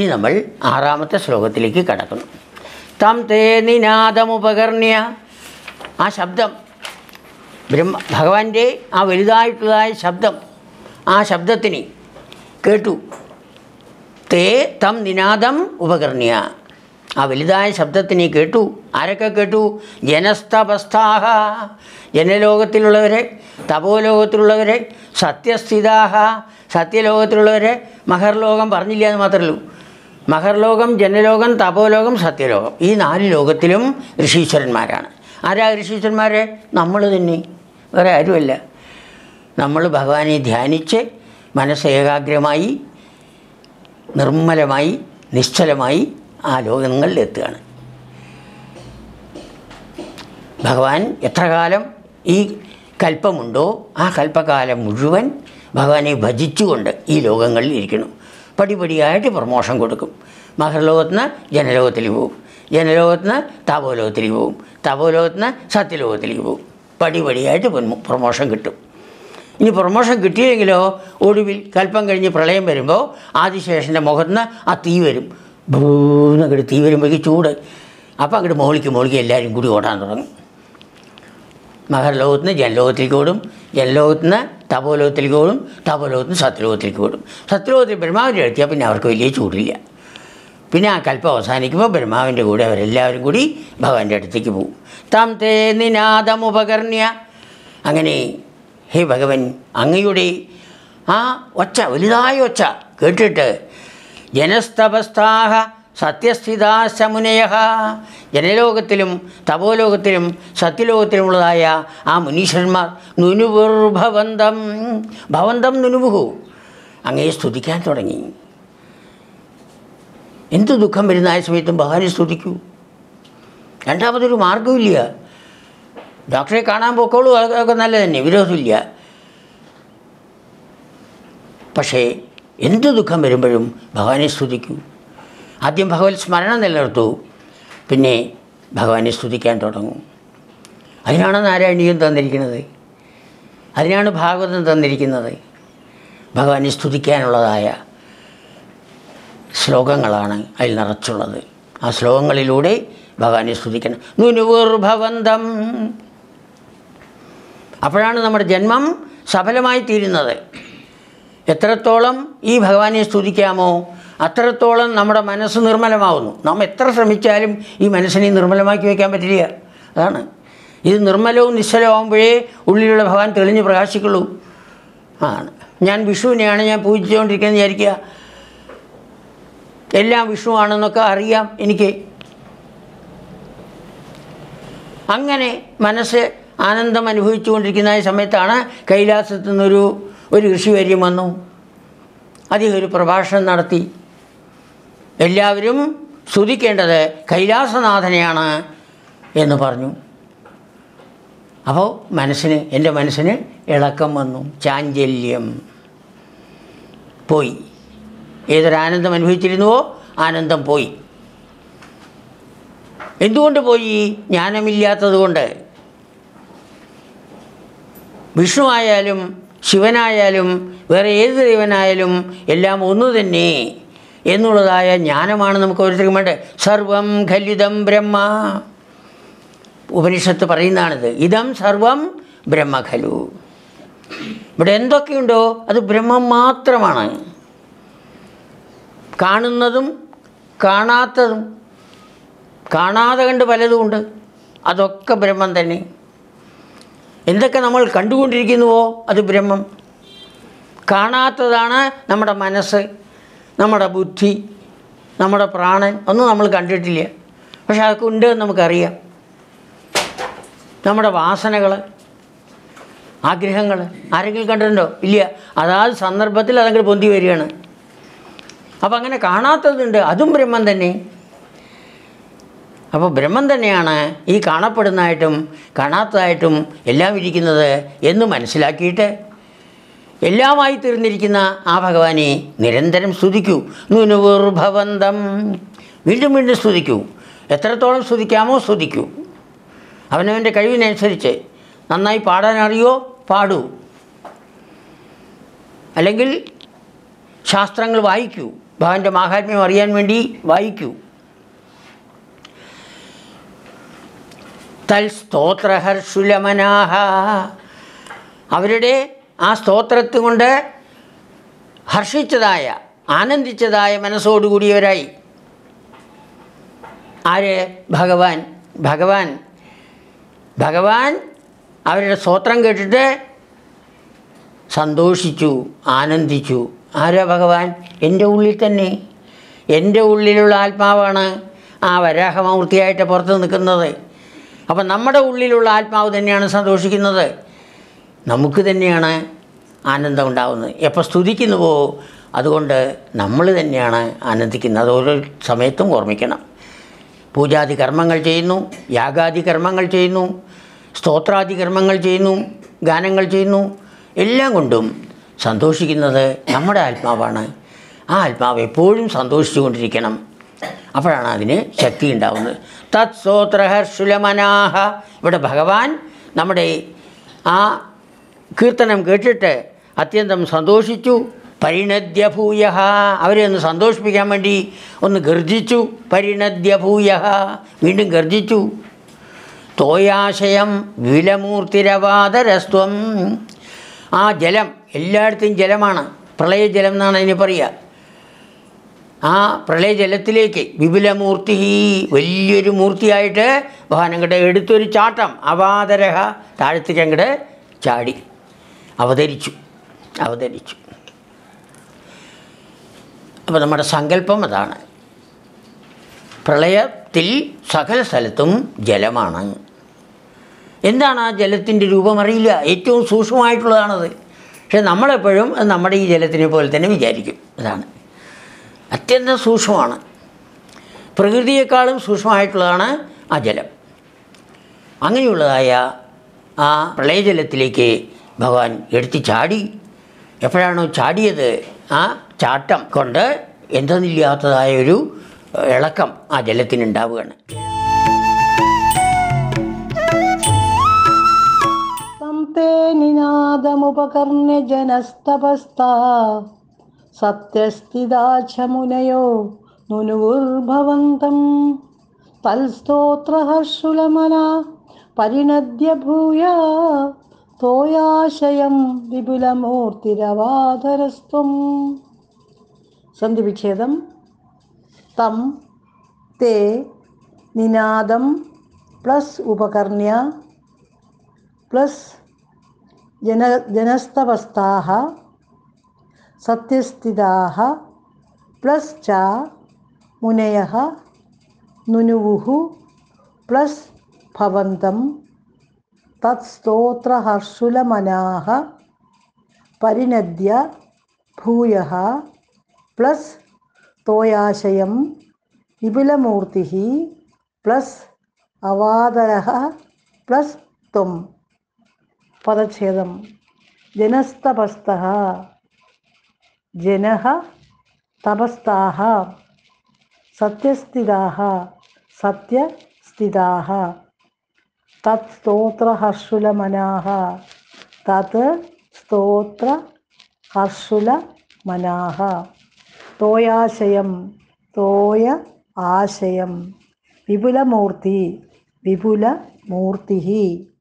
ഇനി നമ്മൾ ആറാമത്തെ ശ്ലോകത്തിലേക്ക് കടക്കുന്നു തം തേ നിനാദമുപകർണ്യ ആ ശബ്ദം ബ്രഹ്മ ഭഗവാന്റെ ആ വലുതായിട്ടുള്ളതായ ശബ്ദം ആ ശബ്ദത്തിന് കേട്ടു തേ തം നിനാദം ഉപകർണ്യ ആ വലുതായ ശബ്ദത്തിനെ കേട്ടു ആരൊക്കെ കേട്ടു ജനസ്തപസ്ഥാഹ ജനലോകത്തിലുള്ളവരെ തപോലോകത്തിലുള്ളവരെ സത്യസ്ഥിതാഹ സത്യലോകത്തിലുള്ളവരെ മഹർലോകം പറഞ്ഞില്ല എന്ന് മാത്രമേ ഉള്ളൂ മഹർലോകം ജനലോകം തപോലോകം സത്യലോകം ഈ നാല് ലോകത്തിലും ഋഷീശ്വരന്മാരാണ് ആരാ ഋഷീശ്വരന്മാർ നമ്മൾ തന്നെ വേറെ ആരുമല്ല നമ്മൾ ഭഗവാനെ ധ്യാനിച്ച് മനസ്സ് ഏകാഗ്രമായി നിർമ്മലമായി നിശ്ചലമായി ആ ലോകങ്ങളിൽ എത്തുകയാണ് ഭഗവാൻ എത്ര കാലം ഈ കൽപ്പമുണ്ടോ ആ കൽപ്പകാലം മുഴുവൻ ഭഗവാനെ ഭജിച്ചുകൊണ്ട് ഈ ലോകങ്ങളിൽ ഇരിക്കണം പടിപടിയായിട്ട് പ്രമോഷൻ കൊടുക്കും മഹർലോകത്ത് നിന്ന് ജനലോകത്തിലേക്ക് പോകും ജനലോകത്ത് നിന്ന് തപോലോകത്തിലേക്ക് പോകും തപോലോകത്ത് നിന്ന് സത്യലോകത്തിലേക്ക് പോകും പടിപടിയായിട്ട് പ്രമോഷൻ കിട്ടും ഇനി പ്രൊമോഷൻ കിട്ടിയില്ലെങ്കിലോ ഒടുവിൽ കൽപ്പം കഴിഞ്ഞ് പ്രളയം വരുമ്പോൾ ആദിശേഷൻ്റെ മുഖത്ത് നിന്ന് ആ തീ വരും ഭൂന്ന് അങ്ങോട്ട് തീ വരുമ്പോഴേക്ക് ചൂട് അപ്പോൾ അങ്ങോട്ട് മോളിക്ക് മോളിക്ക് എല്ലാവരും കൂടി ഓടാൻ തുടങ്ങും മഹർലോകത്ത് നിന്ന് ജനലോകത്തിലേക്ക് ഓടും ജനലോകത്ത് നിന്ന് തപോലോകത്തിലേക്ക് ഓടും തപോലോകത്ത് നിന്ന് സത്യലോകത്തിലേക്ക് ഓടും സത്യലോകത്തിൽ ബ്രഹ്മാവിൻ്റെ അടുത്തിയാൽ പിന്നെ അവർക്ക് വലിയ ചൂടില്ല പിന്നെ ആ കൽപ്പം അവസാനിക്കുമ്പോൾ ബ്രഹ്മാവിൻ്റെ കൂടെ അവരെല്ലാവരും കൂടി ഭഗവാന്റെ അടുത്തേക്ക് പോകും താം തേ നിനാദമുപകർണ്യ അങ്ങനെ ഹേ ഭഗവൻ അങ്ങയുടെ ആ ഒച്ച വലുതായ ഒച്ച കേട്ടിട്ട് ജനസ്തപസ്ഥാഹ സത്യസ്ഥിതാശമുനയ ജനലോകത്തിലും തപോലോകത്തിലും സത്യലോകത്തിലുമുള്ളതായ ആ മുനീശ്വരന്മാർ നുനുപുർഭവന്തം ഭവന്തം നുനുപുഹു അങ്ങയെ സ്തുതിക്കാൻ തുടങ്ങി എന്ത് ദുഃഖം വരുന്ന ആ സമയത്തും ഭഗവാനെ സ്തുതിക്കൂ രണ്ടാമതൊരു മാർഗമില്ല ഡോക്ടറെ കാണാൻ പോക്കോളൂ അതൊക്കെ നല്ലത് തന്നെ വിരോധമില്ല പക്ഷേ എന്ത് ദുഃഖം വരുമ്പോഴും ഭഗവാനെ സ്തുതിക്കൂ ആദ്യം ഭഗവത് സ്മരണ നിലനിർത്തൂ പിന്നെ ഭഗവാനെ സ്തുതിക്കാൻ തുടങ്ങും അതിനാണ് നാരായണീയം തന്നിരിക്കുന്നത് അതിനാണ് ഭാഗവതം തന്നിരിക്കുന്നത് ഭഗവാനെ സ്തുതിക്കാനുള്ളതായ ശ്ലോകങ്ങളാണ് അതിൽ നിറച്ചുള്ളത് ആ ശ്ലോകങ്ങളിലൂടെ ഭഗവാനെ സ്തുതിക്കണം നുനുവർഭവന്തം അപ്പോഴാണ് നമ്മുടെ ജന്മം സഫലമായി തീരുന്നത് എത്രത്തോളം ഈ ഭഗവാനെ സ്തുതിക്കാമോ അത്രത്തോളം നമ്മുടെ മനസ്സ് നിർമ്മലമാവുന്നു നാം എത്ര ശ്രമിച്ചാലും ഈ മനസ്സിനെ നിർമ്മലമാക്കി വയ്ക്കാൻ പറ്റില്ല അതാണ് ഇത് നിർമ്മലവും നിശ്ചലമാകുമ്പോഴേ ഉള്ളിലുള്ള ഭഗവാൻ തെളിഞ്ഞ് പ്രകാശിക്കുള്ളൂ ആണ് ഞാൻ വിഷുവിനെയാണ് ഞാൻ പൂജിച്ചുകൊണ്ടിരിക്കുന്നത് വിചാരിക്കുക എല്ലാം വിഷ്ണുവാണെന്നൊക്കെ അറിയാം എനിക്ക് അങ്ങനെ മനസ്സ് ആനന്ദം അനുഭവിച്ചുകൊണ്ടിരിക്കുന്ന ഈ സമയത്താണ് കൈലാസത്തു നിന്നൊരു ഒരു ഋഷിവര്യം വന്നു അദ്ദേഹം ഒരു പ്രഭാഷണം നടത്തി എല്ലാവരും സ്തുതിക്കേണ്ടത് കൈലാസനാഥനെയാണ് എന്ന് പറഞ്ഞു അപ്പോൾ മനസ്സിന് എൻ്റെ മനസ്സിന് ഇളക്കം വന്നു ചാഞ്ചല്യം പോയി ഏതൊരാനന്ദം അനുഭവിച്ചിരുന്നുവോ ആനന്ദം പോയി എന്തുകൊണ്ട് പോയി ജ്ഞാനമില്ലാത്തത് കൊണ്ട് വിഷ്ണു ആയാലും ശിവനായാലും വേറെ ഏത് ദൈവനായാലും എല്ലാം ഒന്നു തന്നെ എന്നുള്ളതായ ജ്ഞാനമാണ് നമുക്ക് ഓരോരുത്തർക്കും വേണ്ടത് സർവം ഖലിതം ബ്രഹ്മ ഉപനിഷത്ത് പറയുന്നതാണിത് ഇതം സർവം ബ്രഹ്മ ഖലു ഇവിടെ എന്തൊക്കെയുണ്ടോ അത് ബ്രഹ്മം മാത്രമാണ് കാണുന്നതും കാണാത്തതും കാണാതെ കണ്ട് പലതുമുണ്ട് അതൊക്കെ ബ്രഹ്മം തന്നെ എന്തൊക്കെ നമ്മൾ കണ്ടുകൊണ്ടിരിക്കുന്നുവോ അത് ബ്രഹ്മം കാണാത്തതാണ് നമ്മുടെ മനസ്സ് നമ്മുടെ ബുദ്ധി നമ്മുടെ പ്രാണൻ ഒന്നും നമ്മൾ കണ്ടിട്ടില്ല പക്ഷെ അതൊക്കെ ഉണ്ട് എന്ന് നമുക്കറിയാം നമ്മുടെ വാസനകൾ ആഗ്രഹങ്ങൾ ആരെങ്കിലും കണ്ടിട്ടുണ്ടോ ഇല്ല അതാത് സന്ദർഭത്തിൽ അതങ്ങനെ പൊന്തി വരികയാണ് അപ്പം അങ്ങനെ കാണാത്തതുണ്ട് അതും ബ്രഹ്മം തന്നെ അപ്പോൾ ബ്രഹ്മം തന്നെയാണ് ഈ കാണപ്പെടുന്നതായിട്ടും കാണാത്തതായിട്ടും എല്ലാം ഇരിക്കുന്നത് എന്ന് മനസ്സിലാക്കിയിട്ട് എല്ലാമായി തീർന്നിരിക്കുന്ന ആ ഭഗവാനെ നിരന്തരം സ്തുതിക്കൂ നുനുവർഭവന്തം വീണ്ടും വീണ്ടും സ്തുതിക്കൂ എത്രത്തോളം സ്തുതിക്കാമോ സ്തുതിക്കൂ അവനവൻ്റെ കഴിവിനനുസരിച്ച് നന്നായി പാടാൻ അറിയോ പാടൂ അല്ലെങ്കിൽ ശാസ്ത്രങ്ങൾ വായിക്കൂ ഭഗവാന്റെ മാഹാത്മ്യം അറിയാൻ വേണ്ടി വായിക്കൂ തൽ സ്തോത്രഹർഷുലമനാഹ അവരുടെ ആ സ്തോത്രത്ത് കൊണ്ട് ഹർഷിച്ചതായ ആനന്ദിച്ചതായ മനസ്സോടുകൂടിയവരായി ആര് ഭഗവാൻ ഭഗവാൻ ഭഗവാൻ അവരുടെ സ്തോത്രം കേട്ടിട്ട് സന്തോഷിച്ചു ആനന്ദിച്ചു ആരാ ഭഗവാൻ എൻ്റെ ഉള്ളിൽ തന്നെ എൻ്റെ ഉള്ളിലുള്ള ആത്മാവാണ് ആ വരാഹമൂർത്തിയായിട്ട് പുറത്ത് നിൽക്കുന്നത് അപ്പം നമ്മുടെ ഉള്ളിലുള്ള ആത്മാവ് തന്നെയാണ് സന്തോഷിക്കുന്നത് നമുക്ക് തന്നെയാണ് ആനന്ദം ഉണ്ടാകുന്നത് എപ്പോൾ സ്തുതിക്കുന്നുവോ അതുകൊണ്ട് നമ്മൾ തന്നെയാണ് ആനന്ദിക്കുന്നത് അത് ഓരോ സമയത്തും ഓർമ്മിക്കണം പൂജാതി കർമ്മങ്ങൾ ചെയ്യുന്നു യാഗാദി കർമ്മങ്ങൾ ചെയ്യുന്നു സ്തോത്രാദി കർമ്മങ്ങൾ ചെയ്യുന്നു ഗാനങ്ങൾ ചെയ്യുന്നു എല്ലാം കൊണ്ടും സന്തോഷിക്കുന്നത് നമ്മുടെ ആത്മാവാണ് ആ ആത്മാവ് എപ്പോഴും സന്തോഷിച്ചു കൊണ്ടിരിക്കണം അപ്പോഴാണ് അതിന് ശക്തി ഉണ്ടാവുന്നത് തത് സ്തോത്രഹർഷുലമനാഹ ഇവിടെ ഭഗവാൻ നമ്മുടെ ആ കീർത്തനം കേട്ടിട്ട് അത്യന്തം സന്തോഷിച്ചു പരിണദ്യഭൂയ അവരെ ഒന്ന് സന്തോഷിപ്പിക്കാൻ വേണ്ടി ഒന്ന് ഗർജിച്ചു പരിണദ്യഭൂയ വീണ്ടും ഗർജിച്ചു തോയാശയം വിലമൂർത്തിരവാദരസ്ത്വം ആ ജലം എല്ലായിടത്തും ജലമാണ് പ്രളയജലം എന്നാണ് അതിന് പറയുക ആ പ്രളയജലത്തിലേക്ക് വിപുലമൂർത്തി വലിയൊരു മൂർത്തിയായിട്ട് ഭഗവാൻ അങ്ങോട്ട് എടുത്തൊരു ചാട്ടം അവാതരഹ താഴത്തേക്ക് അങ്ങോട്ട് ചാടി അവതരിച്ചു അവതരിച്ചു അപ്പോൾ നമ്മുടെ സങ്കല്പം അതാണ് പ്രളയത്തിൽ സകല സ്ഥലത്തും ജലമാണ് എന്താണ് ആ ജലത്തിൻ്റെ രൂപം അറിയില്ല ഏറ്റവും സൂക്ഷ്മമായിട്ടുള്ളതാണത് പക്ഷെ നമ്മളെപ്പോഴും അത് നമ്മുടെ ഈ ജലത്തിനെ പോലെ തന്നെ വിചാരിക്കും അതാണ് അത്യന്തം സൂക്ഷ്മമാണ് പ്രകൃതിയെക്കാളും സൂക്ഷ്മമായിട്ടുള്ളതാണ് ആ ജലം അങ്ങനെയുള്ളതായ ആ പ്രളയജലത്തിലേക്ക് ഭഗവാൻ എടുത്ത് ചാടി എപ്പോഴാണോ ചാടിയത് ആ ചാട്ടം കൊണ്ട് എന്തെന്നില്ലാത്തതായ ഒരു ഇളക്കം ആ ജലത്തിനുണ്ടാവുകയാണ് तं ते निनादमुपकर्ण्य जनस्तपस्ता सत्यस्थिता च मुनयो नुनुर्भवन्तं तल्स्तोत्रहर्षुलमना परिणद्य भूया തോയാശയം വിപുലമൂർത്തിരവാധരസ്ത്വം സന്ധിവിച്ഛേദം തം തേ നിനാദം പ്ലസ് ഉപകർണ്യ പ്ലസ് ജന ജനസ്ഥവസ്ഥാः സത്യസ്ഥിതാः പ്ലസ് ച മുനയः നുനുവുः പ്ലസ് ഭവന്തം തത്സ്തോത്രഹർഷുലമനാः പരിനദ്യ ഭൂയः പ്ലസ് തോയാശയം വിപുലമൂർത്തിः പ്ലസ് അവാതരः പ്ലസ് ത്വം പദച്ഛേദം ജനസ്തപസ്തः ജനഃ തപസ്താः സത്യസ്ഥിതാः സത്യസ്ഥിതാः തത് സ്തോത്രഹർഷുലമനാः തത് സ്തോത്രഹർഷുലമനാः തോയാശയം തോയ ആശയം വിപുലമൂർത്തി വിപുലമൂർത്തി